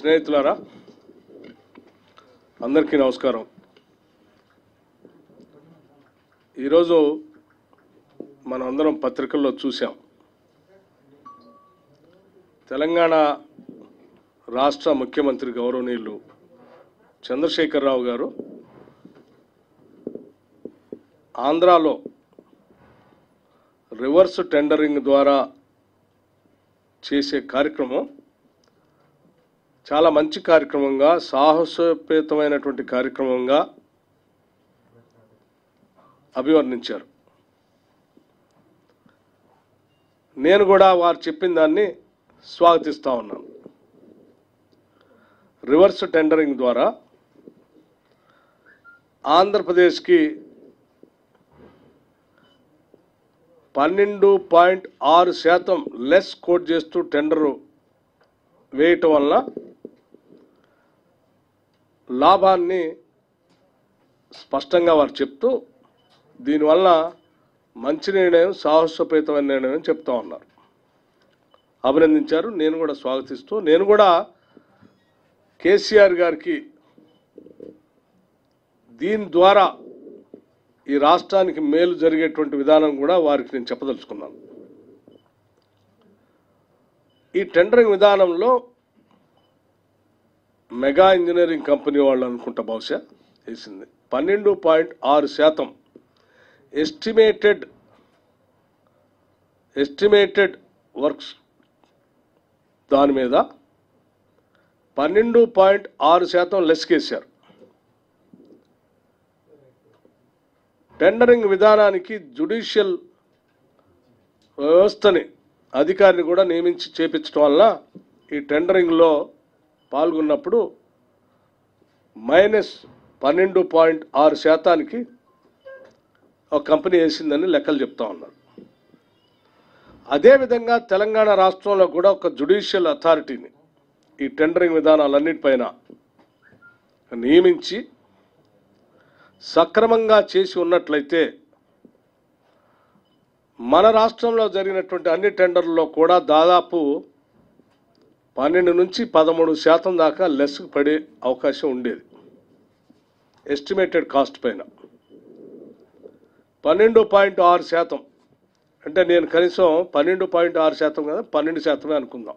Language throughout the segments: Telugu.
స్నేహితులారా అందరికీ నమస్కారం ఈరోజు మనం అందరం పత్రికల్లో చూసాం తెలంగాణ రాష్ట్ర ముఖ్యమంత్రి గౌరవనీయులు చంద్రశేఖరరావు గారు ఆంధ్రాలో రివర్స్ టెండరింగ్ ద్వారా చేసే కార్యక్రమం చాలా మంచి కార్యక్రమంగా సాహసోపేతమైనటువంటి కార్యక్రమంగా అభివర్ణించారు నేను కూడా వారు చెప్పిన దాన్ని స్వాగతిస్తా ఉన్నాను రివర్స్ టెండరింగ్ ద్వారా ఆంధ్రప్రదేశ్కి పన్నెండు పాయింట్ ఆరు శాతం లెస్ కోట్ చేస్తూ టెండరు వేయటం వలన లాభాన్ని స్పష్టంగా వారు చెప్తూ దీనివల్ల మంచి నిర్ణయం సాహసోపేతమైన నిర్ణయం అని చెప్తా ఉన్నారు అభినందించారు నేను కూడా స్వాగతిస్తూ నేను కూడా కేసీఆర్ గారికి దీని ద్వారా ఈ రాష్ట్రానికి మేలు జరిగేటువంటి విధానం కూడా వారికి నేను చెప్పదలుచుకున్నాను ఈ టెండరింగ్ విధానంలో మెగా ఇంజనీరింగ్ కంపెనీ వాళ్ళు అనుకుంటా బహుశా వేసింది పన్నెండు పాయింట్ ఆరు శాతం ఎస్టిమేటెడ్ ఎస్టిమేటెడ్ వర్క్స్ దాని మీద పన్నెండు పాయింట్ ఆరు శాతం లెస్కేశారు టెండరింగ్ విధానానికి జుడిషియల్ వ్యవస్థని అధికారిని కూడా నియమించి చేపించడం వల్ల ఈ టెండరింగ్లో పాల్గొన్నప్పుడు మైనస్ పన్నెండు పాయింట్ ఆరు శాతానికి ఒక కంపెనీ వేసిందని లెక్కలు చెప్తా ఉన్నారు అదేవిధంగా తెలంగాణ రాష్ట్రంలో కూడా ఒక జుడిషియల్ అథారిటీని ఈ టెండరింగ్ విధానాలన్నిటిపైన నియమించి సక్రమంగా చేసి ఉన్నట్లయితే మన రాష్ట్రంలో జరిగినటువంటి అన్ని టెండర్లలో కూడా దాదాపు పన్నెండు నుంచి పదమూడు శాతం దాకా లెస్ పడే అవకాశం ఉండేది ఎస్టిమేటెడ్ కాస్ట్ పైన పన్నెండు పాయింట్ ఆరు శాతం అంటే నేను కనీసం పన్నెండు పాయింట్ ఆరు శాతం కదా పన్నెండు శాతమే అనుకుందాం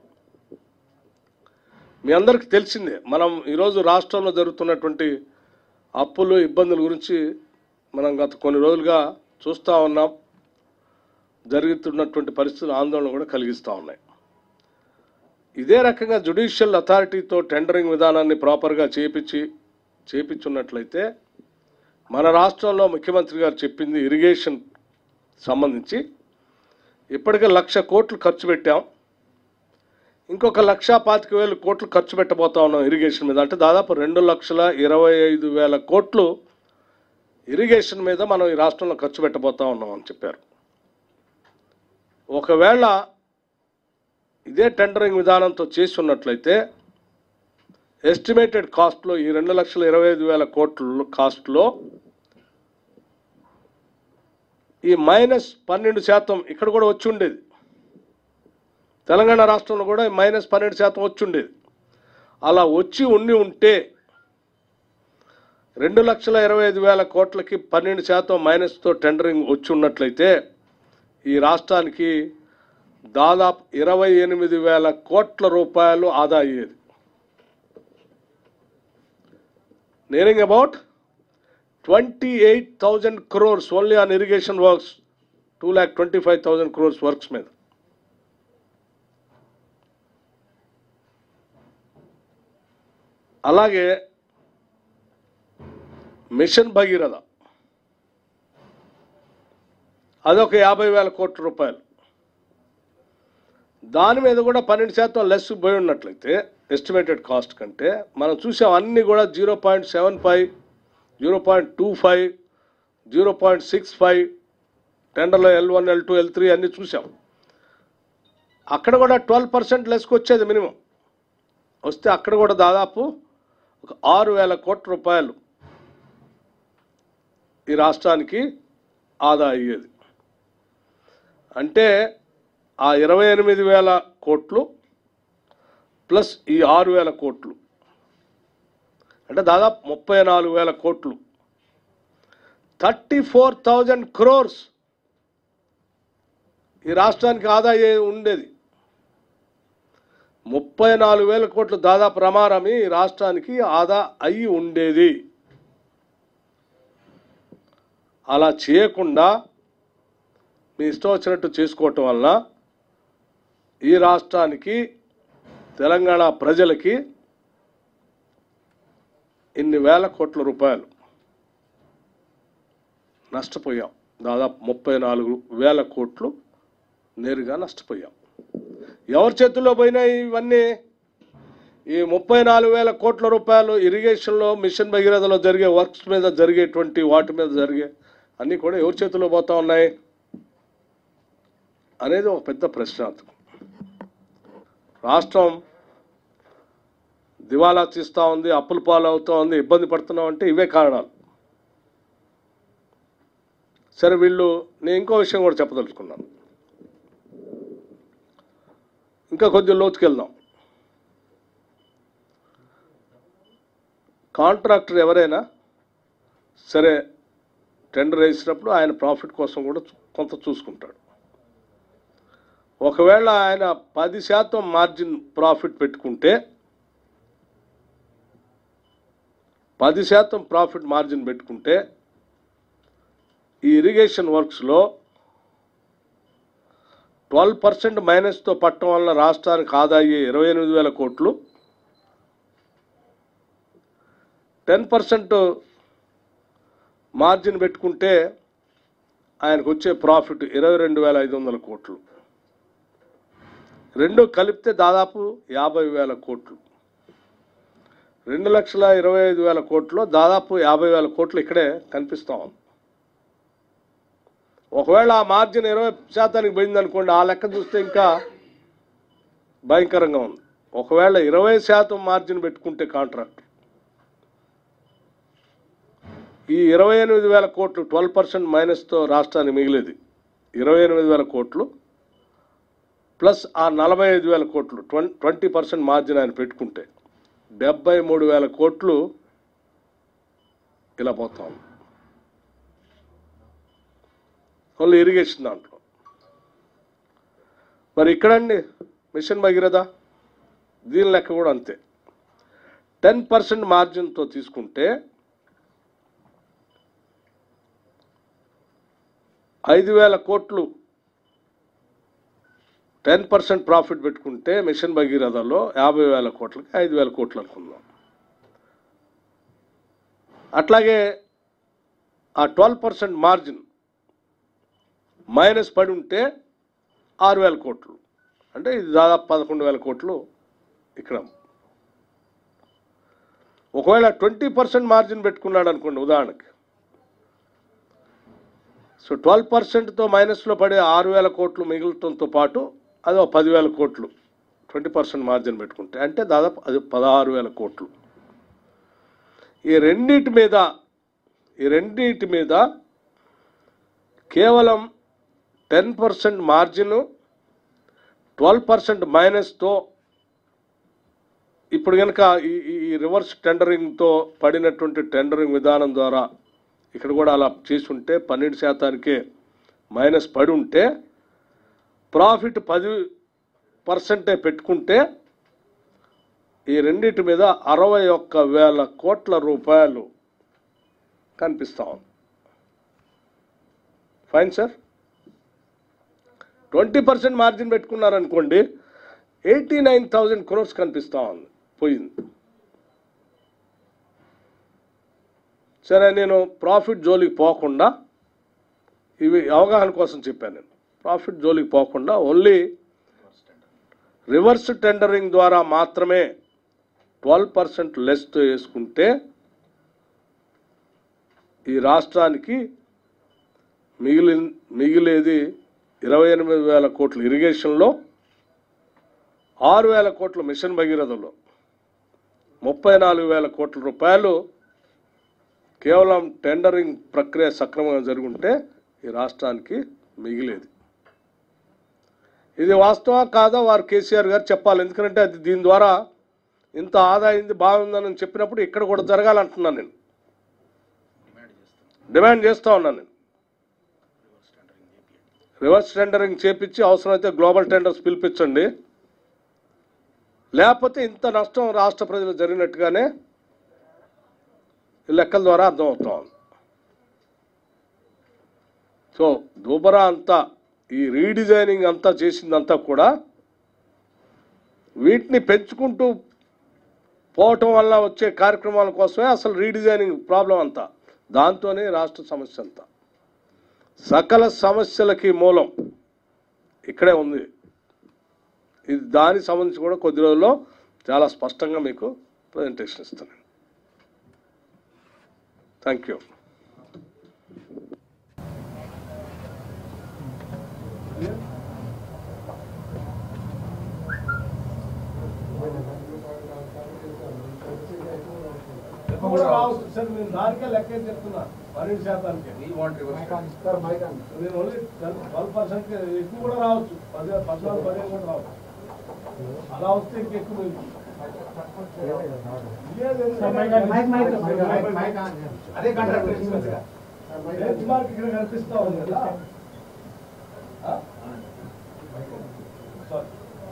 మీ అందరికీ తెలిసిందే మనం ఈరోజు రాష్ట్రంలో జరుగుతున్నటువంటి అప్పులు ఇబ్బందుల గురించి మనం గత కొన్ని రోజులుగా చూస్తూ ఉన్నాం జరుగుతున్నటువంటి పరిస్థితులు ఆందోళన కూడా కలిగిస్తూ ఉన్నాయి ఇదే రకంగా జుడిషియల్ అథారిటీతో టెండరింగ్ విధానాన్ని ప్రాపర్గా చేపించి చేపించున్నట్లయితే మన రాష్ట్రంలో ముఖ్యమంత్రి గారు చెప్పింది ఇరిగేషన్ సంబంధించి ఇప్పటికే లక్ష కోట్లు ఖర్చు పెట్టాం ఇంకొక లక్ష పాతిక వేలు కోట్లు ఖర్చు పెట్టబోతా ఉన్నాం ఇరిగేషన్ మీద అంటే దాదాపు రెండు లక్షల ఇరవై ఐదు వేల కోట్లు ఇరిగేషన్ మీద మనం ఈ రాష్ట్రంలో ఖర్చు పెట్టబోతా ఉన్నాం అని చెప్పారు ఒకవేళ ఇదే టెండరింగ్ విధానంతో చేసి ఉన్నట్లయితే ఎస్టిమేటెడ్ కాస్ట్లో ఈ రెండు లక్షల ఇరవై ఐదు వేల కోట్ల కాస్ట్లో ఈ మైనస్ పన్నెండు శాతం ఇక్కడ కూడా వచ్చి ఉండేది తెలంగాణ రాష్ట్రంలో కూడా మైనస్ పన్నెండు శాతం వచ్చి ఉండేది అలా వచ్చి ఉండి ఉంటే రెండు లక్షల ఇరవై ఐదు వేల కోట్లకి పన్నెండు శాతం మైనస్తో టెండరింగ్ వచ్చి ఉన్నట్లయితే ఈ రాష్ట్రానికి దాదాపు ఇరవై ఎనిమిది వేల కోట్ల రూపాయలు ఆదా అయ్యేది nearing about twenty eight thousand crores only on irrigation works two lakh twenty five thousand crores works మీద అలాగే మిషన్ భగీరథ అదొక యాభై వేల కోట్ల రూపాయలు దాని మీద కూడా పన్నెండు శాతం లెస్ పోయి ఉన్నట్లయితే ఎస్టిమేటెడ్ కాస్ట్ కంటే మనం చూసాం అన్నీ కూడా zero point seven five zero point two five zero point six five టెండర్లో L one L two L three అన్నీ చూసాం అక్కడ కూడా ట్వెల్వ్ పర్సెంట్ లెస్కి వచ్చేది మినిమం వస్తే అక్కడ కూడా దాదాపు ఒక ఆరు వేల కోట్ల రూపాయలు ఈ రాష్ట్రానికి ఆదా అయ్యేది అంటే ఆ ఇరవై ఎనిమిది వేల కోట్లు ప్లస్ ఈ ఆరు వేల కోట్లు అంటే దాదాపు ముప్పై నాలుగు వేల కోట్లు థర్టీ ఫోర్ థౌజండ్ క్రోర్స్ ఈ రాష్ట్రానికి ఆదా అయ్యే ఉండేది ముప్పై నాలుగు వేల కోట్లు దాదాపు ప్రమారమి ఈ రాష్ట్రానికి ఆదా అయ్యి ఉండేది అలా చేయకుండా మీ ఇష్టం వచ్చినట్టు చేసుకోవటం వల్ల ఈ రాష్ట్రానికి తెలంగాణ ప్రజలకి ఇన్ని వేల కోట్ల రూపాయలు నష్టపోయాం దాదాపు ముప్పై నాలుగు వేల కోట్లు నేరుగా నష్టపోయాం ఎవరి చేతుల్లో పోయినాయి ఇవన్నీ ఈ ముప్పై నాలుగు వేల కోట్ల రూపాయలు ఇరిగేషన్లో మిషన్ భగీరథలో జరిగే వర్క్స్ మీద జరిగేటువంటి వాటి మీద జరిగే అన్నీ కూడా ఎవరి చేతుల్లో పోతా ఉన్నాయి అనేది ఒక పెద్ద ప్రశ్నార్థకం రాష్ట్రం దివాలా తీస్తూ ఉంది అప్పుల పాలు అవుతా ఉంది ఇబ్బంది పడుతున్నాం అంటే ఇవే కారణాలు సరే వీళ్ళు నేను ఇంకో విషయం కూడా చెప్పదలుచుకున్నాను ఇంకా కొద్దిగా లోతుకెళ్దాం కాంట్రాక్టర్ ఎవరైనా సరే టెండర్ వేసినప్పుడు ఆయన ప్రాఫిట్ కోసం కూడా చూ- కొంత చూసుకుంటాడు ఒకవేళ ఆయన పది శాతం మార్జిన్ ప్రాఫిట్ పెట్టుకుంటే పది శాతం ప్రాఫిట్ మార్జిన్ పెట్టుకుంటే ఈ ఇరిగేషన్ వర్క్స్లో ట్వెల్వ్ పర్సెంట్ మైనస్తో పట్టడం వల్ల రాష్ట్రానికి ఆదా అయ్యే ఇరవై ఎనిమిది వేల కోట్లు టెన్ పర్సెంట్ మార్జిన్ పెట్టుకుంటే ఆయనకు వచ్చే ప్రాఫిట్ ఇరవై రెండు వేల ఐదు వందల కోట్లు రెండు కలిపితే దాదాపు యాభై వేల కోట్లు రెండు లక్షల ఇరవై ఐదు వేల కోట్లు దాదాపు యాభై వేల కోట్లు ఇక్కడే కనిపిస్తా ఉంది ఒకవేళ ఆ మార్జిన్ ఇరవై శాతానికి పోయింది అనుకోండి ఆ లెక్క చూస్తే ఇంకా భయంకరంగా ఉంది ఒకవేళ ఇరవై శాతం మార్జిన్ పెట్టుకుంటే కాంట్రాక్ట్ ఈ ఇరవై ఎనిమిది వేల కోట్లు ట్వెల్వ్ పర్సెంట్ మైనస్తో రాష్ట్రానికి మిగిలేది ఇరవై ఎనిమిది వేల కోట్లు ప్లస్ ఆ నలభై ఐదు వేల కోట్లు ట్వం ట్వంటీ పర్సెంట్ మార్జిన్ ఆయన పెట్టుకుంటే డెబ్బై మూడు వేల కోట్లు ఇలా పోతా ఉంది ఓన్లీ ఇరిగేషన్ దాంట్లో మరి ఇక్కడండి మిషన్ భగీరథ దీని లెక్క కూడా అంతే టెన్ పర్సెంట్ మార్జిన్తో తీసుకుంటే ఐదు వేల కోట్లు టెన్ పర్సెంట్ ప్రాఫిట్ పెట్టుకుంటే మిషన్ భగీరథలో యాభై వేల కోట్లకి ఐదు వేల కోట్లు అనుకుందాం అట్లాగే ఆ ట్వెల్వ్ పర్సెంట్ మార్జిన్ మైనస్ పడి ఉంటే ఆరు వేల కోట్లు అంటే ఇది దాదాపు పదకొండు వేల కోట్లు ఇక్కడ ఒకవేళ ట్వంటీ పర్సెంట్ మార్జిన్ పెట్టుకున్నాడు అనుకోండి ఉదాహరణకి సో ట్వెల్వ్ పర్సెంట్తో మైనస్లో పడే ఆరు వేల కోట్లు మిగులుతంతో పాటు అది ఒక పదివేల కోట్లు ట్వంటీ పర్సెంట్ మార్జిన్ పెట్టుకుంటే అంటే దాదాపు అది పదహారు వేల కోట్లు ఈ రెండింటి మీద ఈ రెండింటి మీద కేవలం ten percent margin twelve percent మైనస్తో ఇప్పుడు కనుక ఈ ఈ- ఈ రివర్స్ టెండరింగ్తో పడినటువంటి టెండరింగ్ విధానం ద్వారా ఇక్కడ కూడా అలా చేసి ఉంటే పన్నెండు శాతానికే మైనస్ పడి ఉంటే ప్రాఫిట్ పది పర్సెంటే పెట్టుకుంటే ఈ రెండింటి మీద అరవై ఒక్క వేల కోట్ల రూపాయలు కనిపిస్తా ఉంది fine sir twenty percent margin పెట్టుకున్నారనుకోండి ఎయిటీ నైన్ థౌజండ్ క్రోర్స్ కనిపిస్తా ఉంది పోయింది సరే నేను ప్రాఫిట్ జోలికి పోకుండా ఇవి అవగాహన కోసం చెప్పాను నేను ప్రాఫిట్ జోలికి పోకుండా ఓన్లీ రివర్స్ టెండరింగ్ ద్వారా మాత్రమే ట్వెల్వ్ పర్సెంట్ లెస్తో వేసుకుంటే ఈ రాష్ట్రానికి మిగిలి మిగిలేది ఇరవై ఎనిమిది వేల కోట్ల ఇరిగేషన్లో ఆరు వేల కోట్ల మిషన్ భగీరథలో ముప్పై నాలుగు వేల కోట్ల రూపాయలు కేవలం టెండరింగ్ ప్రక్రియ సక్రమంగా జరుగుంటే ఈ రాష్ట్రానికి మిగిలేది ఇది వాస్తవా కాదా వారు కేసీఆర్ గారు చెప్పాలి ఎందుకంటే అది దీని ద్వారా ఇంత ఆదా అయింది బాగుందని చెప్పినప్పుడు ఇక్కడ కూడా జరగాలంటున్నాను నేను డిమాండ్ చేస్తా ఉన్నాను నేను రివర్స్ టెండరింగ్ చేపించి అవసరమైతే గ్లోబల్ టెండర్స్ పిలిపించండి లేకపోతే ఇంత నష్టం రాష్ట్ర ప్రజలు జరిగినట్టుగానే ఈ లెక్కల ద్వారా అర్థమవుతా ఉంది సో దుబరా అంతా ఈ రీడిజైనింగ్ అంతా చేసిందంతా కూడా వీటిని పెంచుకుంటూ పోవటం వల్ల వచ్చే కార్యక్రమాల కోసమే అసలు రీడిజైనింగ్ ప్రాబ్లం అంతా దాంతోనే రాష్ట్ర సమస్య అంతా సకల సమస్యలకి మూలం ఇక్కడే ఉంది ఇది దానికి సంబంధించి కూడా కొద్ది రోజుల్లో చాలా స్పష్టంగా మీకు ప్రజెంటేషన్ ఇస్తాను థ్యాంక్ యూ కూడా రావచ్చు సార్ నేను దానికే లెక్క చెప్తున్నా పన్నెండు శాతానికి నేను ఓన్లీ ట్వెల్వ్ పర్సెంట్ ఎక్కువ కూడా రావచ్చు పది పద్నాలుగు పదిహేను కూడా రావచ్చు అలా వస్తే ఇంకెక్కువ ఉంది. అదే కాంట్రాక్ట్ ఇన్సూరెన్స్ గా. బెంచ్ మార్క్ ఇక్కడ కనిపిస్తా ఉంది కదా ఆ? సారీ.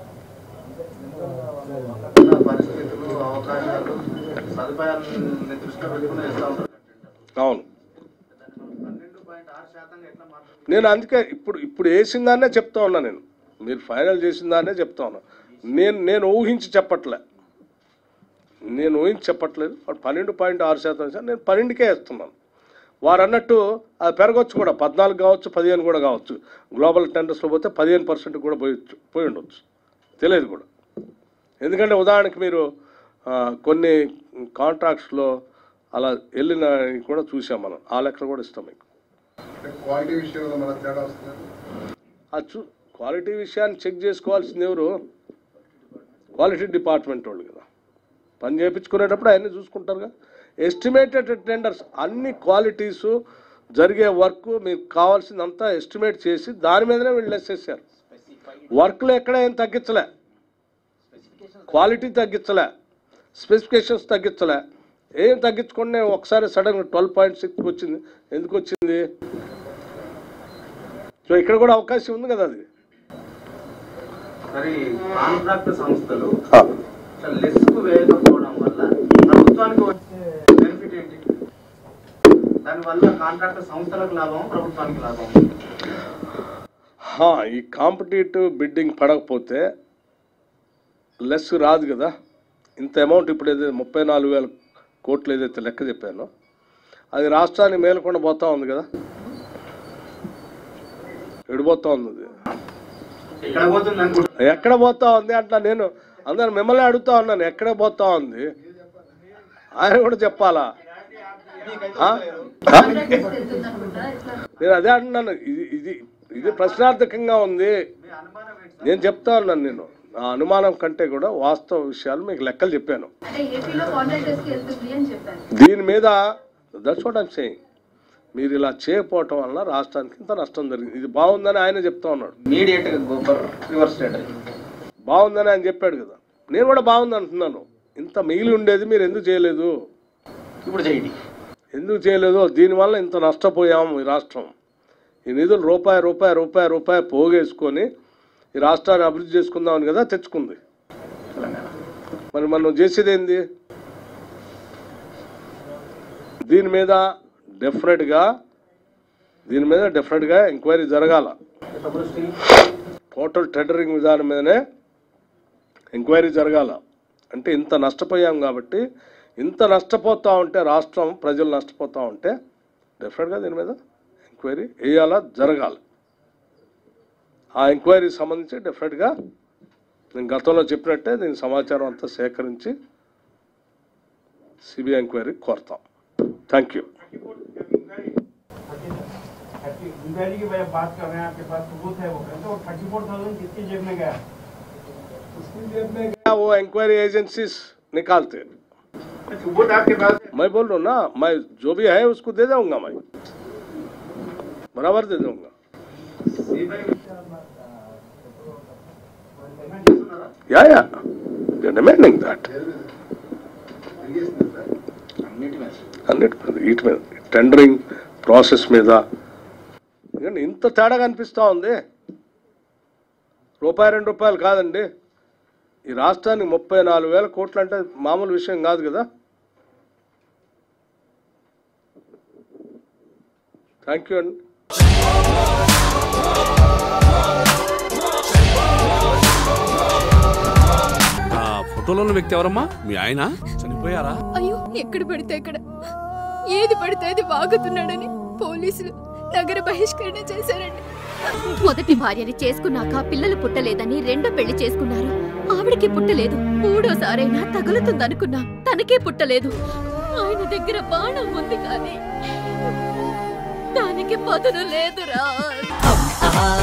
ఉన్న పరిస్థితులు అవకాశాలు సదుపాయాలని దృష్టిలో పెట్టుకుని వేస్తూ ఉంటారు అవును పన్నెండు పాయింట్ ఆరు శాతంగా ఎట్లా మాట్లాడుతున్నారు నేను అందుకే ఇప్పుడు ఇప్పుడు వేసిన దాన్నే చెప్తా ఉన్నా నేను మీరు ఫైనల్ చేసిన దాన్నే చెప్తా ఉన్నా నేను నేను ఊహించి చెప్పట్లే నేను ఊహించి చెప్పట్లేదు వాడు పన్నెండు పాయింట్ ఆరు శాతం వేశారు. నేను పన్నెండుకే వేస్తున్నాను వారు అన్నట్టు అది పెరగవచ్చు కూడా పద్నాలుగు కావచ్చు పదిహేను కూడా కావచ్చు గ్లోబల్ టెండర్స్లో పోతే పదిహేను పర్సెంట్ కూడా పోయొచ్చు పోయి ఉండొచ్చు తెలియదు కూడా ఎందుకంటే ఉదాహరణకి మీరు ఆ, కొన్ని కాంట్రాక్ట్స్లో అలా వెళ్ళిన కూడా చూసాం మనం ఆ లెక్కలు కూడా ఇస్తాం మీకు క్వాలిటీ విషయంలో మన తేడా వస్తుంది ఆ చూ క్వాలిటీ విషయాన్ని చెక్ చేసుకోవాల్సింది ఎవరు క్వాలిటీ డిపార్ట్మెంట్ వాళ్ళు కదా పని చేయించుకునేటప్పుడు అవన్నీ చూసుకుంటారుగా ఎస్టిమేటెడ్ టెండర్స్ అన్ని క్వాలిటీస్ జరిగే వర్క్ మీకు కావాల్సిందంతా ఎస్టిమేట్ చేసి దాని మీదనే వీళ్ళు వేసేసారు వర్క్లో ఎక్కడ ఏం తగ్గించలే క్వాలిటీ తగ్గించలే స్పెసిఫికేషన్స్ తగ్గించలే ఏం తగ్గించుకుంటే ఒకసారి సడన్ ట్వెల్వ్ పాయింట్ సిక్స్కి వచ్చింది ఎందుకు వచ్చింది సో ఇక్కడ కూడా అవకాశం ఉంది కదా అది మరి కాంట్రాక్ట్ సంస్థలు లెస్ కు వేయకపోవడం వల్ల ప్రభుత్వానికి వచ్చే బెనిఫిట్ ఏంటి దానివల్ల కాంట్రాక్ట్ సంస్థలకు లాభం ప్రభుత్వానికి లాభం హా, ఈ కాంపిటేటివ్ బిడ్డింగ్ పడకపోతే లెస్ రాదు కదా ఇంత అమౌంట్ ఇప్పుడు ఏదైతే ముప్పై నాలుగు వేల కోట్లు ఏదైతే లెక్క చెప్పానో అది రాష్ట్రానికి మేలకుండా పోతా ఉంది కదా ఎడిపోతా ఉంది అది. ఎక్కడ పోతుంది అనుకుంటున్నారు ఎక్కడ పోతా ఉంది అంటా నేను అందరు మిమ్మల్ని అడుగుతా ఉన్నాను ఎక్కడ పోతా ఉంది ఆయన కూడా చెప్పాలా ఆ? ఆ? నేను అదే అంటున్నాను ఇది ఇది ఇది ప్రశ్నార్థకంగా ఉంది మీ అనుమానం ఏంటి నేను చెప్తా ఉన్నాను నేను నా అనుమానం కంటే కూడా వాస్తవ విషయాలు మీకు లెక్కలు చెప్పాను అంటే ఏపీలో కాంట్రాక్టర్స్ కి వెళ్తుంది అని చెప్పారు దీని మీద దట్స్ వాట్ ఐమ్ సేయింగ్ మీరు ఇలా చేయకపోవటం వల్ల రాష్ట్రానికి ఇంత నష్టం జరిగింది ఇది బాగుందని ఆయన చెప్తా ఉన్నాడు ఇమీడియట్ గా గోపర్ రివర్స్ టెండర్ బాగుందని ఆయన చెప్పాడు కదా నేను కూడా బాగుంది అంటున్నాను ఇంత మిగిలి ఉండేది మీరు ఎందుకు చేయలేదు ఇప్పుడు చేయండి ఎందుకు చేయలేదు దీనివల్ల ఇంత నష్టపోయాము ఈ రాష్ట్రం ఈ నిధులు రూపాయి రూపాయి రూపాయి రూపాయి పోగేసుకొని ఈ రాష్ట్రాన్ని అభివృద్ధి చేసుకుందామని కదా తెచ్చుకుంది మరి మనం చేసేది ఏంది దీని మీద డెఫినెట్గా దీని మీద డెఫినెట్గా ఎంక్వైరీ జరగాల టోటల్ టెండరింగ్ విధానం మీదనే ఎంక్వైరీ జరగాల అంటే ఇంత నష్టపోయాం కాబట్టి ఇంత నష్టపోతా ఉంటే రాష్ట్రం ప్రజలు నష్టపోతా ఉంటే డెఫినెట్గా దీని మీద ఎంక్వైరీ వేయాలా జరగాలి ఆ ఎంక్వైరీకి సంబంధించి డెఫినెట్గా నేను గతంలో చెప్పినట్టే దీని సమాచారం అంతా సేకరించి సిబిఐ ఎంక్వైరీ కోరుతాం థ్యాంక్ యూ इंक्वायरी की वजह बात कर रहे हैं आपके पास सबूत है वो कहते हैं थर्टी फोर थाउजेंड किसकी जेब में गया वो इंक्वायरी एजेंसीज निकालते हैं। सबूत आपके पास है मैं बोल रहा हूँ ना मैं जो भी है उसको दे दूंगा मैं बराबर दे दूंगा या या डिमांडिंग दैट దేని మీద ఇరిగేషన్ సార్ అన్నిటి మీద అన్నిటి మీద వీటి మీద టెండరింగ్ ప్రాసెస్ మీద ఎందుకంటే ఇంత తేడా కనిపిస్తూ ఉంది రూపాయి రెండు రూపాయలు కాదండి ఈ రాష్ట్రానికి ముప్పై నాలుగు వేల కోట్లు అంటే మామూలు విషయం కాదు కదా థ్యాంక్ యూ అండి ఆ ఫోటోలో ఉన్న వ్యక్తి ఎవరమ్మా మీ ఆయన చనిపోయారా అయ్యో ఎక్కడ పడితే అక్కడ ఏది పడితే అది వాగుతున్నాడని పోలీసులు నగర బహిష్కరణ చేశారండి మొదటి భార్యని చేసుకున్నాక పిల్లలు పుట్టలేదని రెండో పెళ్లి చేసుకున్నారు ఆవిడకి పుట్టలేదు మూడోసారైనా తగులుతుందనుకున్నా తనకే పుట్టలేదు ఆయన దగ్గర బాణం ఉంది కానీ దానికి పదును లేదురా